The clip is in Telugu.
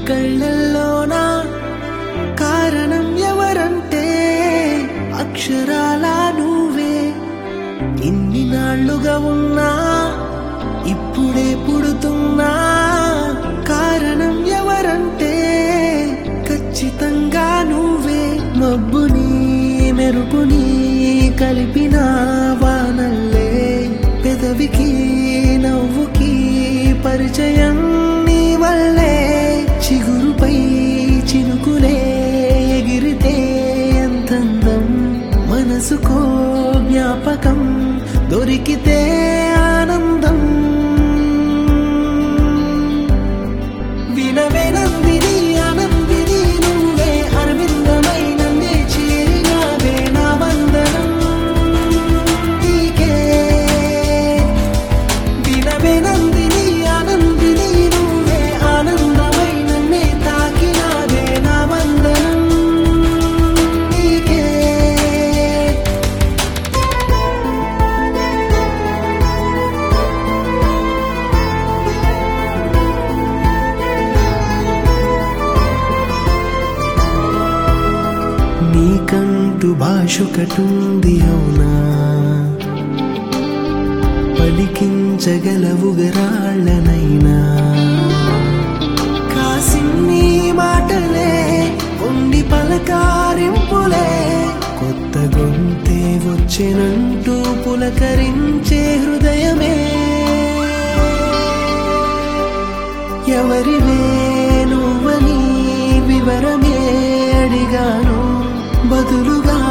కళ్ళల్లోనా కారణం ఎవరంటే అక్షరాల నువ్వే ఇన్ని నాళ్లుగా ఉన్నా ఇప్పుడే పుడుతున్నా కారణం ఎవరంటే ఖచ్చితంగా నువ్వే మబ్బుని మెరుపుని కలిపిన వానల్లే పెదవికి నవ్వుకి పరిచయం నీ వల్లే చిగురుపై చినుకులే ఎగిరితే ఎంతందం మనసుకో జ్ఞాపకం దొరికితే ఆనందం వినవే నందిని ఆనందిని నువ్వే అరవిందమై నన్నే చేరినావే నా వందనం నీకే వినవే నందిని ఆనందిని నువ్వే ఆనందమై నన్నే తాకినావే నా వందనం నీకే నీకంటూ భాషొకటుంది అవునా పలికించగలవు గరాళ్ళనైనా కాసిన్ని మాటలే ఉండి పలకారింపులే కొత్త గొంతే వచ్చెనంటూ పులకరించే హృదయమే ఎవరివే నువ్వని వివరమే అడిగాను బదులుగా